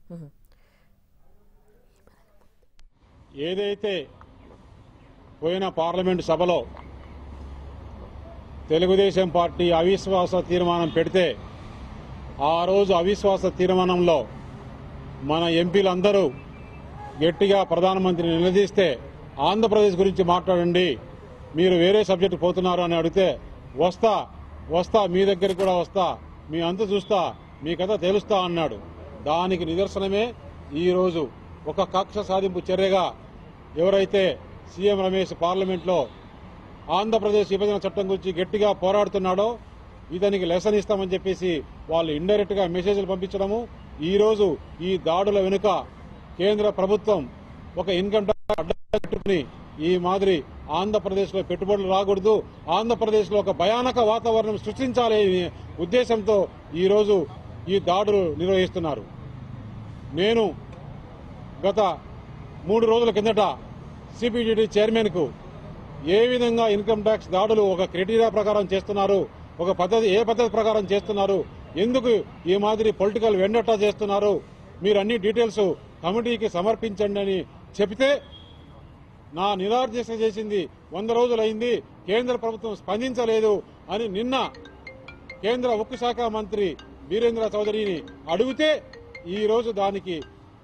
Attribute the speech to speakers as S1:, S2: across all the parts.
S1: ఏదైతే పోయిన పార్లమెంటు సభలో తెలుగుదేశం పార్టీ అవిశ్వాస తీర్మానం పెడితే ఆ రోజు అవిశ్వాస తీర్మానంలో మన ఎంపీలందరూ గట్టిగా ప్రధానమంత్రిని నిలదీస్తే ఆంధ్రప్రదేశ్ గురించి మాట్లాడండి మీరు వేరే సబ్జెక్టు పోతున్నారు అని అడిగితే వస్తా వస్తా మీ దగ్గరికి కూడా వస్తా మీ అంత చూస్తా మీ కథ తెలుస్తా అన్నాడు దానికి నిదర్శనమే ఈ రోజు ఒక కక్ష సాధింపు చర్యగా ఎవరైతే సీఎం రమేష్ పార్లమెంట్లో ఆంధ్రప్రదేశ్ విభజన చట్టం గురించి గట్టిగా పోరాడుతున్నాడో ఇతనికి లెసన్ ఇస్తామని చెప్పేసి వాళ్ళు ఇండైరెక్ట్ గా మెసేజ్లు పంపించడము ఈ రోజు ఈ దాడుల వెనుక కేంద్ర ప్రభుత్వం ఒక ఇన్కమ్ ట్యాక్స్ అడ్డం పెట్టుకుని ఈ మాదిరి ఆంధ్రప్రదేశ్ లో పెట్టుబడులు రాకూడదు ఆంధ్రప్రదేశ్ లో ఒక భయానక వాతావరణం సృష్టించాలి అనే ఉద్దేశంతో ఈ రోజు ఈ దాడులు నిర్వహిస్తున్నారు నేను గత మూడు రోజుల కిందట సిపిడిటి చైర్మన్ కు ఏ విధంగా ఇన్కమ్ ట్యాక్స్ దాడులు ఒక క్రైటీరియా ప్రకారం చేస్తున్నారు ఒక పద్ధతి ఏ పద్ధతి ప్రకారం చేస్తున్నారు ఎందుకు ఈ మాదిరి పొలిటికల్ వెండటా చేస్తున్నారు మీరు అన్ని డీటెయిల్స్ కమిటీకి సమర్పించండి అని చెబితే నా నిరార్దేశ చేసింది వంద రోజులైంది కేంద్ర ప్రభుత్వం స్పందించలేదు అని నిన్న కేంద్ర ఉక్కు శాఖ మంత్రి వీరేంద్ర చౌదరిని అడిగితే ఈ రోజు దానికి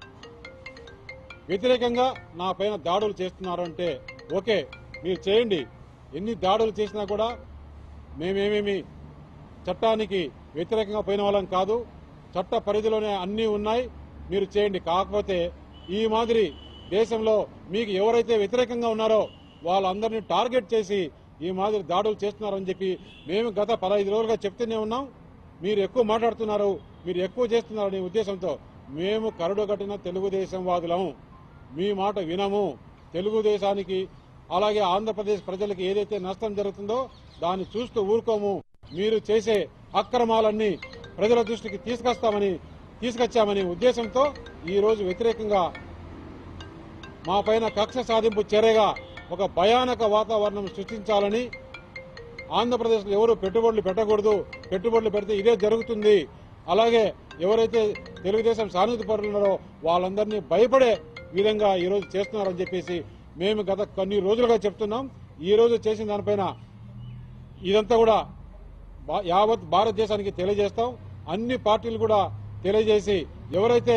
S1: వ్యతిరేకంగా నా పైన దాడులు చేస్తున్నారు అంటే ఓకే మీరు చేయండి ఎన్ని దాడులు చేసినా కూడా మేమేమేమి చట్టానికి వ్యతిరేకంగా పోయిన వాళ్ళం కాదు చట్ట పరిధిలోనే అన్నీ ఉన్నాయి మీరు చేయండి కాకపోతే ఈ మాదిరి దేశంలో మీకు ఎవరైతే వ్యతిరేకంగా ఉన్నారో వాళ్ళందరినీ టార్గెట్ చేసి ఈ మాదిరి దాడులు చేస్తున్నారని చెప్పి మేము గత పదహైదు రోజులుగా చెప్తూనే ఉన్నాం మీరు ఎక్కువ మాట్లాడుతున్నారు మీరు ఎక్కువ చేస్తున్నారనే ఉద్దేశంతో మేము కరుడు కట్టిన తెలుగుదేశం వాదులం మీ మాట వినము తెలుగుదేశానికి అలాగే ఆంధ్రప్రదేశ్ ప్రజలకు ఏదైతే నష్టం జరుగుతుందో దాన్ని చూస్తూ ఊరుకోము మీరు చేసే అక్రమాలన్నీ ప్రజల దృష్టికి తీసుకొస్తామని తీసుకొచ్చామనే ఉద్దేశంతో ఈ రోజు వ్యతిరేకంగా మా పైన కక్ష సాధింపు చర్యగా ఒక భయానక వాతావరణం సృష్టించాలని ఆంధ్రప్రదేశ్ లో ఎవరు పెట్టుబడులు పెట్టకూడదు పెట్టుబడులు పెడితే ఇదే జరుగుతుంది అలాగే ఎవరైతే తెలుగుదేశం సానుభూతి పరులు ఉన్నారో వాళ్ళందరినీ భయపడే విధంగా ఈ రోజు చేస్తున్నారని చెప్పేసి మేము గత కొన్ని రోజులుగా చెప్తున్నాం ఈ రోజు చేసిన దానిపైన ఇదంతా కూడా బా- యావత్ భారతదేశానికి తెలియజేస్తాం అన్ని పార్టీలు కూడా తెలియజేసి ఎవరైతే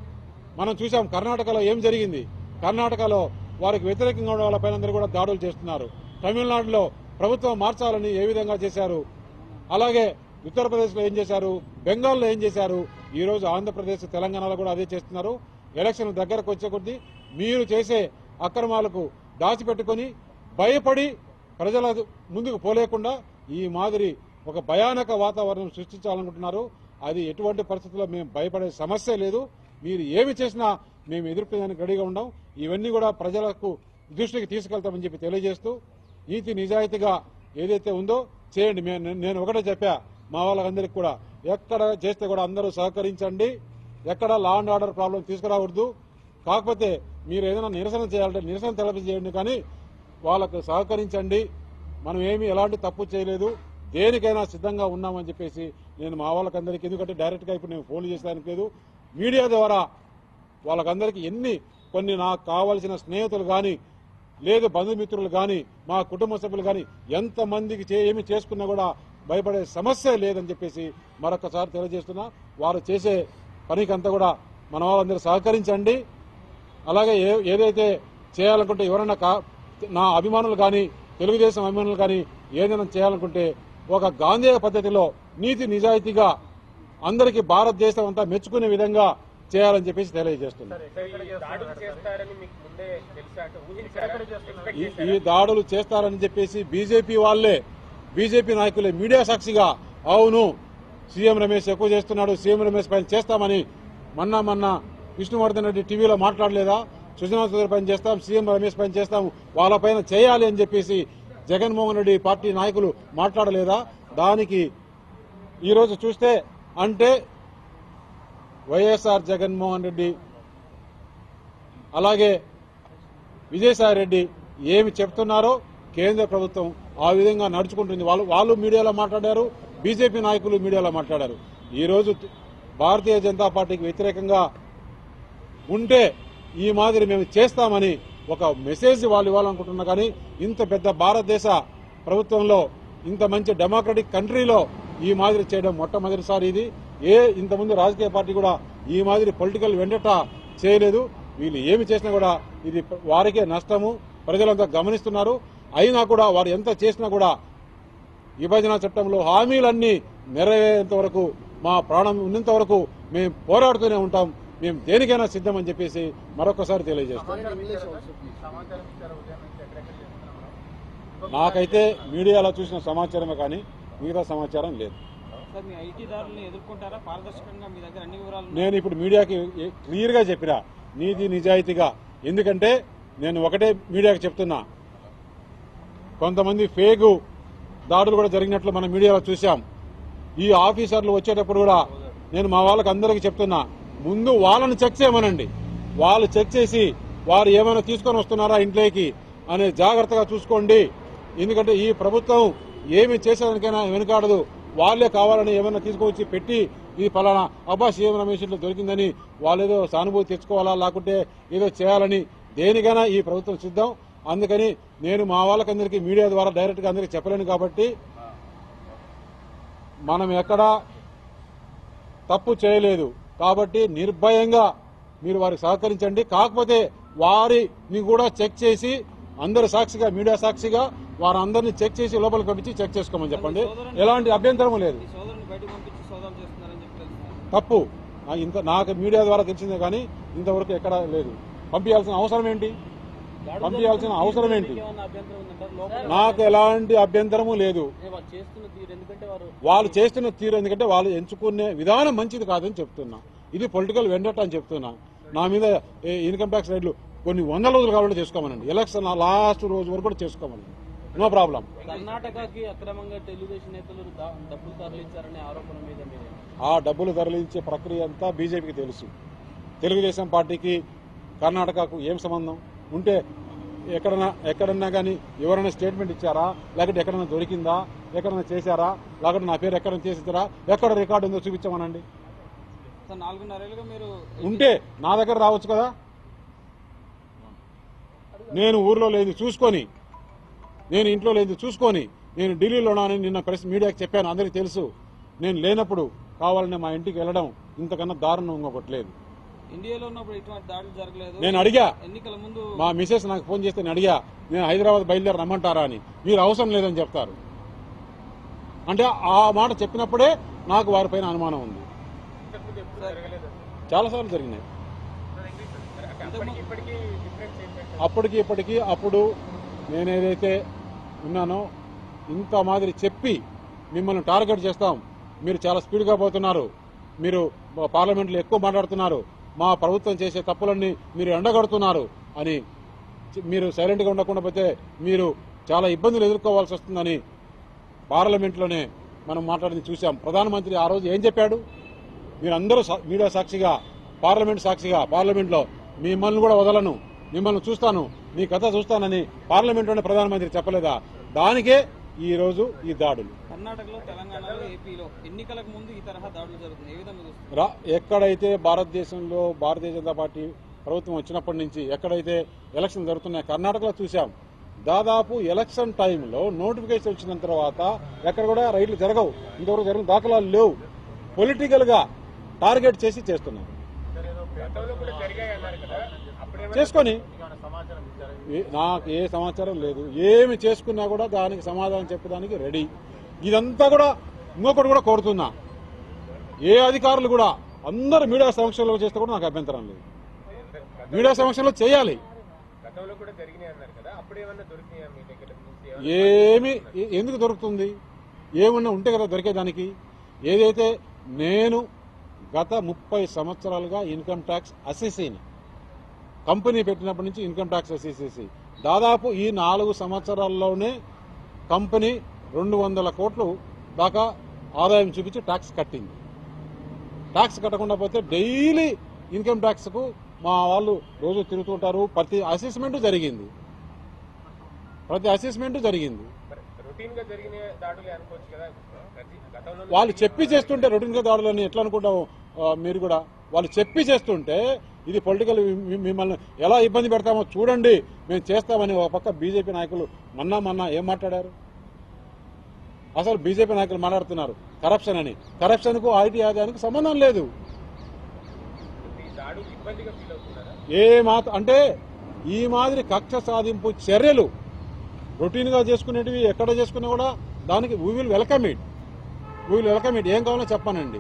S1: మనం చూసాం కర్ణాటకలో ఏం జరిగింది కర్ణాటకలో వారికి వ్యతిరేకంగా ఉన్న వాళ్ళపైన అందరూ కూడా దాడులు చేస్తున్నారు తమిళనాడులో ప్రభుత్వం మార్చాలని ఏ విధంగా చేశారు అలాగే ఉత్తరప్రదేశ్ లో ఏం చేశారు బెంగాల్లో ఏం చేశారు ఈ రోజు ఆంధ్రప్రదేశ్ తెలంగాణలో కూడా అదే చేస్తున్నారు ఎలక్షన్ దగ్గరకు వచ్చే కొద్దీ మీరు చేసే అక్రమాలకు దాచిపెట్టుకొని భయపడి ప్రజల ముందుకు పోలేకుండా ఈ మాదిరి ఒక భయానక వాతావరణం సృష్టించాలనుకుంటున్నారు అది ఎటువంటి పరిస్థితుల్లో మేము భయపడే సమస్య లేదు మీరు ఏమి చేసినా మేము ఎదుర్కొనేందుకు రెడీగా ఉండం ఇవన్నీ కూడా ప్రజలకు దృష్టికి తీసుకెళ్తామని చెప్పి తెలియజేస్తూ నీతి నిజాయితీగా ఏదైతే ఉందో చేయండి మే- నేను ఒకటే చెప్పా మా వాళ్ళందరికీ కూడా ఎక్కడ చేస్తే కూడా అందరూ సహకరించండి ఎక్కడ లా అండ్ ఆర్డర్ ప్రాబ్లం తీసుకురాకూడదు కాకపోతే మీరు ఏదైనా నిరసన చేయాలంటే నిరసన తెలియజేయండి కానీ వాళ్ళకు సహకరించండి మనం ఏమీ ఎలాంటి తప్పు చేయలేదు దేనికైనా సిద్ధంగా ఉన్నామని చెప్పేసి నేను మా వాళ్ళకందరికీ ఎందుకంటే డైరెక్ట్ గా ఇప్పుడు నేను ఫోన్ చేసేదానికి లేదు మీడియా ద్వారా వాళ్ళకందరికీ ఎన్ని కొన్ని నాకు కావలసిన స్నేహితులు కానీ లేదు బంధుమిత్రులు కానీ మా కుటుంబ సభ్యులు కానీ ఎంత మందికి చే ఏమి చేసుకున్నా కూడా భయపడే సమస్య లేదని చెప్పేసి మరొకసారి తెలియజేస్తున్నా వారు చేసే పనికంతా కూడా మన వాళ్ళందరూ సహకరించండి అలాగే ఏ- ఏదైతే చేయాలనుకుంటే ఎవరైనా కా- నా అభిమానులు కానీ తెలుగుదేశం అభిమానులు కానీ ఏదైనా చేయాలనుకుంటే ఒక గాంధేయ పద్ధతిలో నీతి నిజాయితీగా అందరికీ భారతదేశం అంతా మెచ్చుకునే విధంగా చేయాలని చెప్పేసి తెలియజేస్తున్నారు
S2: ఈ దాడులు చేస్తారని మీకు ముందే తెలిసాక ఊహించారా ఎక్స్పెక్ట్
S1: ఈ- ఈ దాడులు చేస్తారని చెప్పేసి బీజేపీ వాళ్ళే బీజేపీ నాయకులే మీడియా సాక్షిగా అవును సీఎం రమేష్ ఎక్కువ చేస్తున్నాడు సీఎం రమేష్ పైన చేస్తామని మొన్న మొన్న విష్ణువర్ధన్ రెడ్డి టీవీలో మాట్లాడలేదా సుజనా చౌదరి పైన చేస్తాం సీఎం రమేష్ పైన చేస్తాం వాళ్ళ పైన చేయాలి అని చెప్పేసి జగన్మోహన్ రెడ్డి పార్టీ నాయకులు మాట్లాడలేదా దానికి ఈ రోజు చూస్తే అంటే వైఎస్ఆర్ జగన్మోహన్ రెడ్డి అలాగే విజయసాయి రెడ్డి ఏమి చెప్తున్నారో కేంద్ర ప్రభుత్వం ఆ విధంగా నడుచుకుంటుంది వాళ్ళు వాళ్ళు మీడియాలో మాట్లాడారు బీజేపీ నాయకులు మీడియాలో మాట్లాడారు ఈ రోజు భారతీయ జనతా పార్టీకి వ్యతిరేకంగా ఉంటే ఈ మాదిరి మేము చేస్తామని ఒక మెసేజ్ వాళ్ళు ఇవ్వాలనుకుంటున్నా కానీ ఇంత పెద్ద భారతదేశ ప్రభుత్వంలో ఇంత మంచి డెమోక్రటిక్ కంట్రీలో ఈ మాదిరి చేయడం మొట్టమొదటిసారి ఇది ఏ ఇంతకుముందు రాజకీయ పార్టీ కూడా ఈ మాదిరి పొలిటికల్ వెండట చేయలేదు వీళ్ళు ఏమి చేసినా కూడా ఇది వారికే నష్టము ప్రజలంతా గమనిస్తున్నారు అయినా కూడా వారు ఎంత చేసినా కూడా విభజన చట్టంలో హామీలన్నీ నెరవేరేంత వరకు మా ప్రాణం ఉన్నంత వరకు మేము పోరాడుతూనే ఉంటాం మేము దేనికైనా సిద్ధం అని చెప్పేసి మరొకసారి తెలియజేస్తాం
S2: సమాచారం ఇచ్చారు ఉదయం నుంచి ఎక్కడెక్కడ చేస్తున్నాం
S1: నాకైతే మీడియాలో చూసిన సమాచారమే కానీ మిగతా సమాచారం లేదు
S3: సార్ మీ ఐటీ దారుల్ని ఎదుర్కొంటారా పారదర్శకంగా మీ దగ్గర అన్ని వివరాలు
S1: నేను ఇప్పుడు మీడియాకి క్లియర్ గా చెప్పిన నీతి నిజాయితీగా ఎందుకంటే నేను ఒకటే మీడియాకి చెప్తున్నా కొంతమంది ఫేగు దాడులు కూడా జరిగినట్లు మనం మీడియాలో చూశాం ఈ ఆఫీసర్లు వచ్చేటప్పుడు కూడా నేను మా వాళ్ళకి అందరికీ చెప్తున్నా ముందు వాళ్ళని చెక్ చేయమనండి వాళ్ళు చెక్ చేసి వారు ఏమైనా తీసుకొని వస్తున్నారా ఇంట్లోకి అనే జాగ్రత్తగా చూసుకోండి ఎందుకంటే ఈ ప్రభుత్వం ఏమి చేసేదానికైనా వెనుకాడదు వాళ్ళే కావాలని ఏమైనా తీసుకొచ్చి పెట్టి ఇది ఫలానా అబ్బా సీఎం రమేష్ ఇంట్లో దొరికిందని వాళ్ళేదో సానుభూతి తెచ్చుకోవాలా లేకుంటే ఏదో చేయాలని దేనికైనా ఈ ప్రభుత్వం సిద్ధం అందుకని నేను మా వాళ్ళకందరికీ మీడియా ద్వారా డైరెక్ట్ గా అందరికీ చెప్పలేను కాబట్టి మనం ఎక్కడా తప్పు చేయలేదు కాబట్టి నిర్భయంగా మీరు వారికి సహకరించండి కాకపోతే వారిని కూడా చెక్ చేసి అందరు సాక్షిగా మీడియా సాక్షిగా వారందరినీ చెక్ చేసి లోపలికి పంపించి చెక్ చేసుకోమని చెప్పండి ఎలాంటి అభ్యంతరము లేదు
S3: మీ సోదరుని బయటకు పంపించి సోదాలు చేస్తున్నారని చెప్పి తెలుస్తున్నారు
S1: తప్పు ఆ ఇంత నాకు మీడియా ద్వారా తెలిసిందే కానీ ఇంతవరకు ఎక్కడా లేదు పంపించాల్సిన అవసరం ఏంటి పంపించాల్సిన అవసరం ఏంటి
S3: ఏమన్నా అభ్యంతరం ఉందంటారు లోపల
S1: నాకు ఎలాంటి అభ్యంతరము లేదు
S3: వాళ్ళు చేస్తున్న తీరు ఎందుకంటే వారు
S1: వాళ్ళు చేస్తున్న తీరు ఎందుకంటే వాళ్ళు ఎంచుకునే విధానం మంచిది కాదని చెప్తున్నా ఇది పొలిటికల్ వెండట్ అని చెప్తున్నా నా మీద ఏ ఇన్కమ్ ట్యాక్స్ రైడ్లు కొన్ని వందల రోజులు కావాలంటే చేసుకోమనండి ఎలక్షన్ లాస్ట్ రోజు వరకు కూడా చేసుకోమనండి నో ప్రాబ్లం
S3: కర్ణాటకకి అక్రమంగా తెలుగుదేశం నేతలు దా- డబ్బులు తరలించారనే ఆరోపణ మీద మీరు
S1: ఆ డబ్బులు తరలించే ప్రక్రియ అంతా బీజేపీకి తెలుసు తెలుగుదేశం పార్టీకి కర్ణాటకకు ఏం సంబంధం ఉంటే ఎక్కడన్నా ఎక్కడన్నా కానీ ఎవరైనా స్టేట్మెంట్ ఇచ్చారా లేకపోతే ఎక్కడన్నా దొరికిందా ఎక్కడన్నా చేశారా లేకపోతే నా పేరు ఎక్కడన్నా చేసిస్తారా ఎక్కడ రికార్డు ఉందో చూపించమనండి
S3: సార్ నాలుగున్నరేళ్ళుగా మీరు
S1: ఉంటే నా దగ్గర రావచ్చు కదా నేను ఊర్లో లేదు చూసుకొని నేను ఇంట్లో లేదు చూసుకొని నేను ఢిల్లీలో ఉన్నానని నిన్న ప్రెస్ మీడియాకి చెప్పాను అందరికీ తెలుసు నేను లేనప్పుడు కావాలని మా ఇంటికి వెళ్ళడం ఇంతకన్నా దారుణం ఇంకొకటి లేదు
S3: ఇండియాలో ఉన్నప్పుడు ఇటువంటి దాడులు జరగలేదు
S1: నేను అడిగా
S3: ఎన్నికల ముందు
S1: మా మిసెస్ నాకు ఫోన్ చేస్తే నేను అడిగా నేను హైదరాబాద్ బయలుదేరి రమ్మంటారా అని మీరు అవసరం లేదని చెప్తారు అంటే ఆ మాట చెప్పినప్పుడే నాకు వారిపైన అనుమానం ఉంది
S2: ఇంతకుముందు ఎప్పుడు జరగలేదు
S1: చాలాసార్లు జరిగినాయి
S2: అప్పటికి ఇప్పటికీ డిఫరెన్స్ ఏంటంటే
S1: అప్పటికి ఇప్పటికి అప్పుడు నేనేదైతే ఉన్నానో ఇంత మాదిరి చెప్పి మిమ్మల్ని టార్గెట్ చేస్తాం మీరు చాలా స్పీడ్గా పోతున్నారు మీరు మా పార్లమెంట్లో ఎక్కువ మాట్లాడుతున్నారు మా ప్రభుత్వం చేసే తప్పులన్నీ మీరు ఎండగడుతున్నారు అని చి- మీరు సైలెంట్గా ఉండకుండా పోతే మీరు చాలా ఇబ్బందులు ఎదుర్కోవాల్సి వస్తుందని పార్లమెంట్లోనే మనం మాట్లాడింది చూసాం ప్రధానమంత్రి ఆ రోజు ఏం చెప్పాడు మీరందరూ సా- మీడియా సాక్షిగా పార్లమెంట్ సాక్షిగా పార్లమెంట్లో మిమ్మల్ని కూడా వదలను మిమ్మల్ని చూస్తాను మీ కథ చూస్తానని పార్లమెంట్లోనే ప్రధానమంత్రి చెప్పలేదా దానికే ఈ రోజు ఈ దాడులు
S3: కర్ణాటకలో తెలంగాణలో ఏపీలో ఎన్నికలకు ముందు ఈ తరహా దాడులు జరుగుతుంది ఏ విధంగా చూస్తారు
S1: రా ఎక్కడైతే భారతదేశంలో భారతీయ జనతా పార్టీ ప్రభుత్వం వచ్చినప్పటి నుంచి ఎక్కడైతే ఎలక్షన్ జరుగుతున్నాయో కర్ణాటకలో చూసాం దాదాపు ఎలక్షన్ టైంలో నోటిఫికేషన్ వచ్చిన తర్వాత ఎక్కడ కూడా రైళ్లు జరగవు ఇంతవరకు జరిగిన దాఖలాలు లేవు పొలిటికల్ గా టార్గెట్ చేసి చేస్తున్నారు
S2: గతంలో కూడా జరిగాయి అన్నారు కదా అప్పుడేమైనా
S1: చేసుకొని
S2: సమాచారం ఇచ్చారు
S1: ఏ- నాకు ఏ సమాచారం లేదు ఏమి చేసుకున్నా కూడా దానికి సమాధానం చెప్పడానికి రెడీ ఇదంతా కూడా ఇంకొకటి కూడా కోరుతున్నా ఏ అధికారులు కూడా అందరు మీడియా సమక్షంలో చేస్తే కూడా నాకు అభ్యంతరం లేదు మీడియా సమక్షంలో చేయాలి
S2: గతంలో కూడా జరిగినాయి అన్నారు కదా అప్పుడేమన్నా దొరికినాయా మీ దగ్గర నుంచి
S1: ఏమి ఎ- ఎందుకు దొరుకుతుంది ఏమన్నా ఉంటే కదా దొరికేదానికి ఏదైతే నేను గత ముప్పై సంవత్సరాలుగా ఇన్కమ్ ట్యాక్స్ అసెసీని కంపెనీ పెట్టినప్పటి నుంచి ఇన్కమ్ ట్యాక్స్ అసెసేసి దాదాపు ఈ నాలుగు సంవత్సరాల్లోనే కంపెనీ రెండు వందల కోట్లు దాకా ఆదాయం చూపించి ట్యాక్స్ కట్టింది ట్యాక్స్ కట్టకుండా పోతే డైలీ ఇన్కమ్ ట్యాక్స్ కు మా వాళ్ళు రోజు తిరుగుతుంటారు ప్రతి అసెస్మెంట్ జరిగింది ప్రతి అసెస్మెంట్ జరిగింది
S2: రొటీన్ గా జరిగిన దాడులే అనుకోవచ్చు కదా ప్రతి గతంలో
S1: వాళ్ళు చెప్పి చేస్తుంటే రొటీన్ గా దాడులని ఎట్లా అనుకుంటావు ఆ, మీరు కూడా వాళ్ళు చెప్పి చేస్తుంటే ఇది పొలిటికల్ మిమ్మల్ని ఎలా ఇబ్బంది పెడతామో చూడండి మేము చేస్తామని ఒక పక్క బీజేపీ నాయకులు మొన్న మొన్న ఏం మాట్లాడారు అసలు బీజేపీ నాయకులు మాట్లాడుతున్నారు కరప్షన్ అని కరప్షన్కు ఐటీ ఆదాయానికి సంబంధం లేదు
S2: ఈ దాడులు ఇబ్బందిగా ఫీల్ అవుతున్నారా
S1: ఏ మాత్రం అంటే ఈ మాదిరి కక్ష సాధింపు చర్యలు రొటీన్ గా చేసుకునేటివి ఎక్కడ చేసుకున్నా కూడా దానికి we will welcome it we will welcome it ఏం కావాలో చెప్పానండి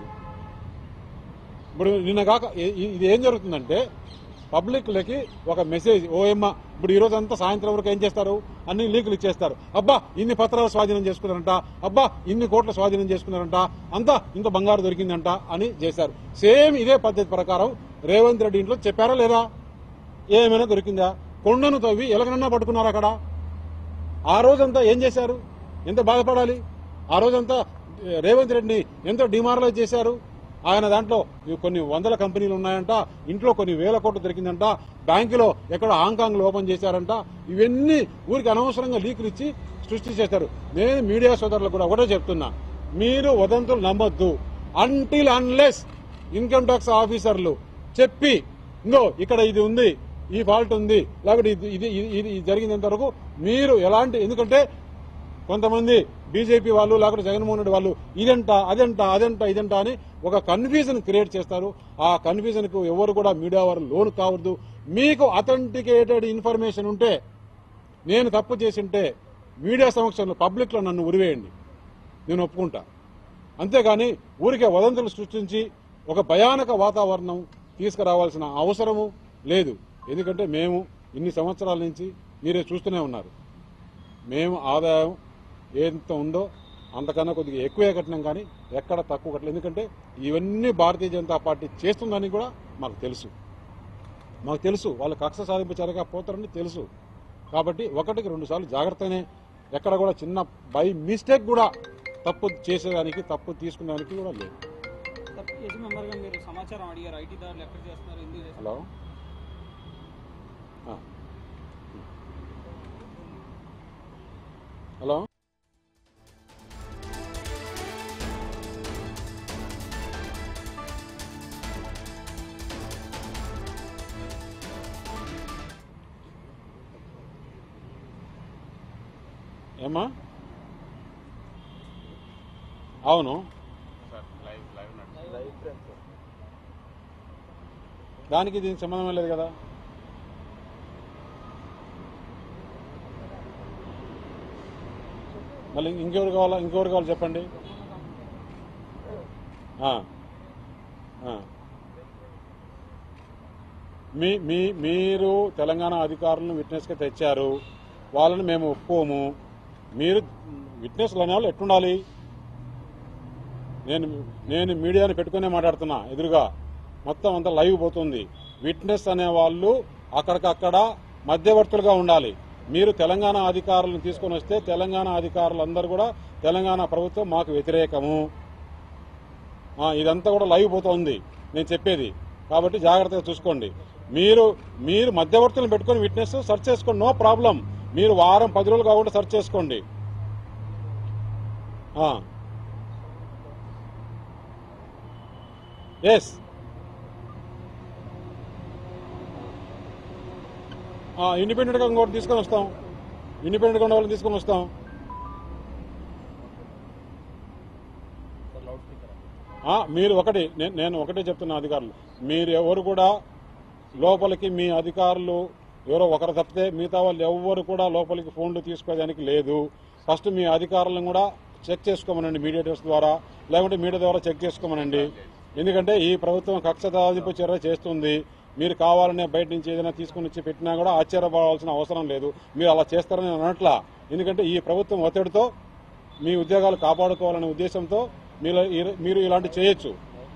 S1: ఇప్పుడు నిన్న కాక ఇ- ఇ- ఇది ఏం జరుగుతుందంటే పబ్లిక్లకి ఒక మెసేజ్ ఓఎమ్మ ఇప్పుడు ఈ రోజు అంతా సాయంత్రం వరకు ఏం చేస్తారు అన్ని లీకులు ఇచ్చేస్తారు అబ్బా ఇన్ని పత్రాలు స్వాధీనం చేసుకున్నారంట అబ్బా ఇన్ని కోట్ల స్వాధీనం చేసుకున్నారంట అంతా ఇంత బంగారు దొరికిందంట అని చేశారు సేమ్ ఇదే పద్ధతి ప్రకారం రేవంత్ రెడ్డి ఇంట్లో చెప్పారా లేదా ఏమైనా దొరికిందా కొండను తవ్వి ఎలగనన్నా పట్టుకున్నారు అక్కడ ఆ రోజంతా ఏం చేశారు ఎంత బాధపడాలి ఆ రోజంతా ఏ, రేవంత్ రెడ్డిని ఎంతో డిమారలైజ్ చేశారు ఆయన దాంట్లో ఇవి కొన్ని వందల కంపెనీలు ఉన్నాయంట ఇంట్లో కొన్ని వేల కోట్లు దొరికిందంట బ్యాంకులో ఎక్కడ హాంకాంగ్ లో ఓపెన్ చేశారంట ఇవన్నీ ఊరికి అనవసరంగా లీకులు ఇచ్చి సృష్టి చేశారు నేను మీడియా సోదరులకు కూడా ఒకటే చెప్తున్నా మీరు వదంతులు నమ్మొద్దు అంటిల్ అన్లెస్ ఇన్కమ్ ట్యాక్స్ ఆఫీసర్లు చెప్పి ఇందో ఇక్కడ ఇది ఉంది ఈ ఫాల్ట్ ఉంది లేకపోతే ఇది ఇది ఇది- ఇది జరిగినంత వరకు మీరు ఎలాంటి ఎందుకంటే కొంతమంది బీజేపీ వాళ్ళు లేకపోతే జగన్మోహన్ రెడ్డి వాళ్ళు ఇదంట అదంట అదంట ఇదంట అని ఒక కన్ఫ్యూజన్ క్రియేట్ చేస్తారు ఆ కన్ఫ్యూజన్ కు ఎవరు కూడా మీడియా వారు లోను కావద్దు మీకు అథెంటికేటెడ్ ఇన్ఫర్మేషన్ ఉంటే నేను తప్పు చేసింటే మీడియా సమక్షంలో పబ్లిక్ లో నన్ను ఉరివేయండి నేను ఒప్పుకుంటా అంతేగాని ఊరికే వదంతులు సృష్టించి ఒక భయానక వాతావరణం తీసుకురావాల్సిన అవసరము లేదు ఎందుకంటే మేము ఇన్ని సంవత్సరాల నుంచి మీరే చూస్తూనే ఉన్నారు మేము ఆదాయం ఎంత ఉందో అంతకన్నా కొద్దిగా ఎక్కువే కట్టినాం కానీ ఎక్కడ తక్కువ కట్టలేదు ఎందుకంటే ఇవన్నీ భారతీయ జనతా పార్టీ చేస్తుందని కూడా మాకు తెలుసు మాకు తెలుసు వాళ్ళు కక్ష సాధింపు చర్యగా పోతారని తెలుసు కాబట్టి ఒకటికి రెండు సార్లు జాగ్రత్తనే ఎక్కడ కూడా చిన్న బై మిస్టేక్ కూడా తప్పు చేసేదానికి తప్పు తీసుకునేదానికి కూడా లేదు
S3: తప్పు కేసు మెంబర్గా మీరు సమాచారం అడిగారు ఐటీ దాడులు ఎక్కడ చేస్తున్నారు ఎందుకు చేస్తున్నారు
S1: హలో ఆ. హలో ఏమ్మా అవును దానికి దీనికి సంబంధం లేదు కదా మళ్ళీ ఇంకెవరు కావాలా ఇంకెవరు కావాలి చెప్పండి ఆ. ఆ. మీ మీ మీరు తెలంగాణ అధికారులను విట్నెస్గా తెచ్చారు వాళ్ళని మేము ఒప్పుకోము మీరు విట్నెస్లు అనే వాళ్ళు ఎట్టుండాలి నేను నేను మీడియాని పెట్టుకునే మాట్లాడుతున్నా ఎదురుగా మొత్తం అంతా లైవ్ పోతుంది విట్నెస్ అనే వాళ్ళు అక్కడికక్కడ మధ్యవర్తులుగా ఉండాలి మీరు తెలంగాణ అధికారులను తీసుకొని వస్తే తెలంగాణ అధికారులందరూ కూడా తెలంగాణ ప్రభుత్వం మాకు వ్యతిరేకము ఆ, ఇదంతా కూడా లైవ్ పోతుంది నేను చెప్పేది కాబట్టి జాగ్రత్తగా చూసుకోండి మీరు మీరు మధ్యవర్తులను పెట్టుకొని విట్నెస్ సెర్చ్ చేసుకోండి నో ప్రాబ్లం మీరు వారం పది రోజులు కాకుండా సెర్చ్ చేసుకోండి ఎస్ ఇండిపెండెంట్ గా ఇంకోటి తీసుకొని వస్తాం ఇండిపెండెంట్ గా ఉన్న వాళ్ళని తీసుకొని వస్తాం ఆ, మీరు ఒకటి నే- నేను ఒకటే చెప్తున్నా అధికారులు మీరు ఎవరు కూడా లోపలికి మీ అధికారులు ఎవరో ఒకరు తప్పితే మిగతా వాళ్ళు ఎవరు కూడా లోపలికి ఫోన్లు తీసుకోవడానికి లేదు ఫస్ట్ మీ అధికారులను కూడా చెక్ చేసుకోమనండి మీడియేటర్స్ ద్వారా లేకుంటే మీడియా ద్వారా చెక్ చేసుకోమనండి ఎందుకంటే ఈ ప్రభుత్వం కక్ష సాధింపు చర్య చేస్తుంది మీరు కావాలనే బయట నుంచి ఏదైనా తీసుకుని వచ్చి పెట్టినా కూడా ఆశ్చర్యపడాల్సిన అవసరం లేదు మీరు అలా చేస్తారని నేను అనట్లా ఎందుకంటే ఈ ప్రభుత్వం ఒత్తిడితో మీ ఉద్యోగాలు కాపాడుకోవాలనే ఉద్దేశంతో మీరు మీరు ఇలాంటి చేయొచ్చు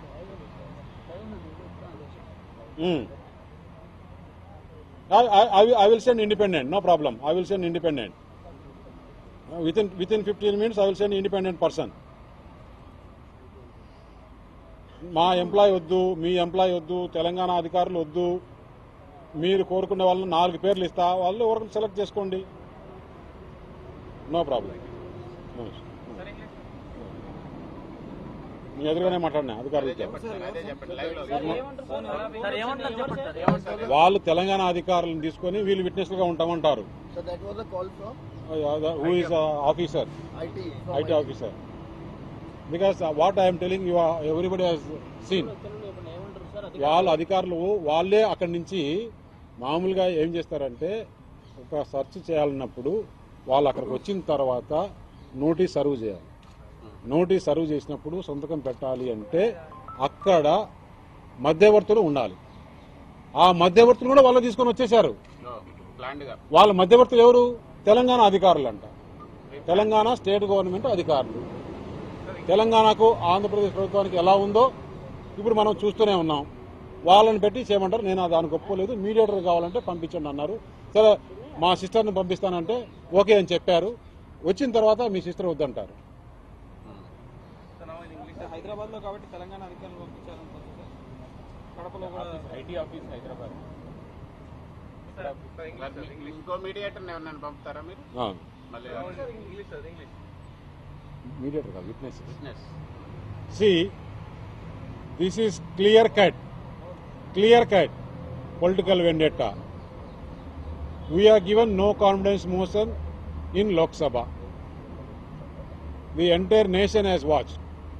S1: I will send independent no problem I will send independent within within fifteen minutes I will send independent person మా ఎంప్లాయ్ వద్దు మీ ఎంప్లాయ్ వద్దు తెలంగాణ అధికారులు వద్దు మీరు కోరుకునే వాళ్ళు నాలుగు పేర్లు ఇస్తా వాళ్ళు ఎవరిని సెలెక్ట్ చేసుకోండి నో ప్రాబ్లం మీ ఎదురుగానే మాట్లాడినా అధికారులతో వాళ్ళు తెలంగాణ అధికారులను తీసుకొని వీళ్ళు విట్నెస్లుగా ఉంటామంటారు
S4: So that was a call from
S1: who is officer
S4: IT. From
S1: IT officer because what I'm telling you everybody has seen
S3: ఏమంటారు సార్ అది
S1: వాళ్ళ అధికారులు వాళ్ళే అక్కడి నుంచి మామూలుగా ఏం చేస్తారంటే ఒక సెర్చ్ చేయాలన్నప్పుడు వాళ్ళు అక్కడికి వచ్చిన తర్వాత నోటీస్ సర్వ్ చేయాలి నోటీస్ సర్వ్ చేసినప్పుడు సంతకం పెట్టాలి అంటే అక్కడ మధ్యవర్తులు ఉండాలి ఆ మధ్యవర్తులు కూడా వాళ్ళు తీసుకొని వచ్చేశారు వాళ్ళ మధ్యవర్తులు ఎవరు తెలంగాణ అధికారులు అంట తెలంగాణ స్టేట్ గవర్నమెంట్ అధికారులు తెలంగాణకు ఆంధ్రప్రదేశ్ ప్రభుత్వానికి ఎలా ఉందో ఇప్పుడు మనం చూస్తూనే ఉన్నాం వాళ్ళని పెట్టి చేయమంటారు నేను దానికి ఒప్పుకోలేదు మీడియేటర్ కావాలంటే పంపించండి అన్నారు సరే మా సిస్టర్ని పంపిస్తానంటే ఓకే అని చెప్పారు వచ్చిన తర్వాత మీ సిస్టర్ వద్దంటారు
S5: హైదరాబాద్ లో కాబట్టి తెలంగాణ అధికారులు పంపించారనుకోవచ్చు సార్ కడపలో కూడా
S2: ఐటీ ఆఫీస్ హైదరాబాద్
S6: ఇంకో మీడియేటర్ ఏమన్నా పంపుతారా మీరు
S1: ఆ,
S6: మళ్ళీ
S2: ఇంగ్లీష్ అది ఇంగ్లీష్
S1: మీడియేటర్ కాదు witness
S6: business
S1: See, this is clear cut, clear cut political vendetta. We are given no confidence motion in Lok Sabha. The entire nation has watched.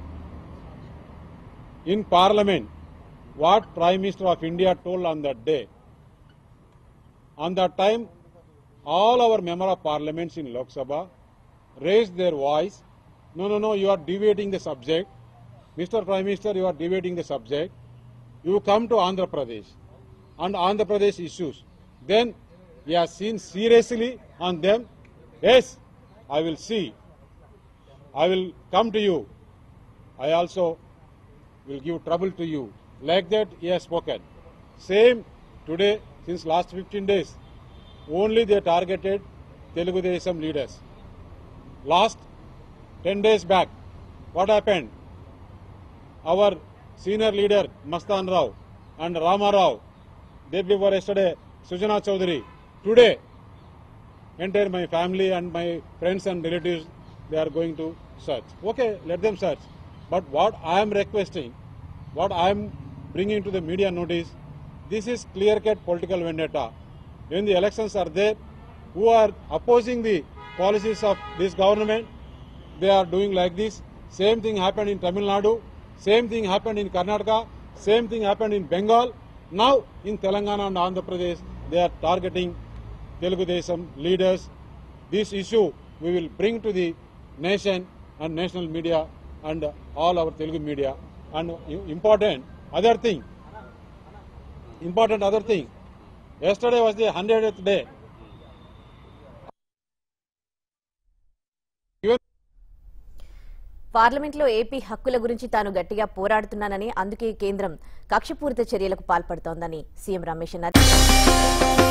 S1: In Parliament, what Prime Minister of India told on that day, on that time, all our member of parliaments in Lok Sabha raised their voice. No, no, no, you are deviating the subject. Mr. Prime Minister, you are deviating the subject. You come to Andhra Pradesh and Andhra Pradesh issues. Then you are seen seriously on them. Yes, I will see. I will come to you. I also will give trouble to you. Like that, he has spoken. Same today, since last 15 days, only they targeted Telugu Desam leaders. Last 10 days back, what happened? Our senior leader, Mastan Rao and Rama Rao, day before yesterday, Sujana Chaudhary. Today, entire my family and my friends and relatives, they are going to search. Okay, let them search. But what I am requesting, what I am bringing to the media notice, this is clear-cut political vendetta. When the elections are there, who are opposing the policies of this government, they are doing like this. Same thing happened in Tamil Nadu, same thing happened in Karnataka, same thing happened in Bengal. Now in Telangana and Andhra Pradesh, they are targeting Telugu Desam leaders. This issue we will bring to the nation and national media and all our Telugu media. And important other thing, important other thing. Yesterday was the 100th day.
S7: పార్లమెంట్లో AP హక్కుల గురించి తాను గట్టిగా పోరాడుతున్నానని అందుకే కేంద్రం కక్షపూరిత చర్యలకు పాల్పడుతోందని CM Ramesh అన్నారు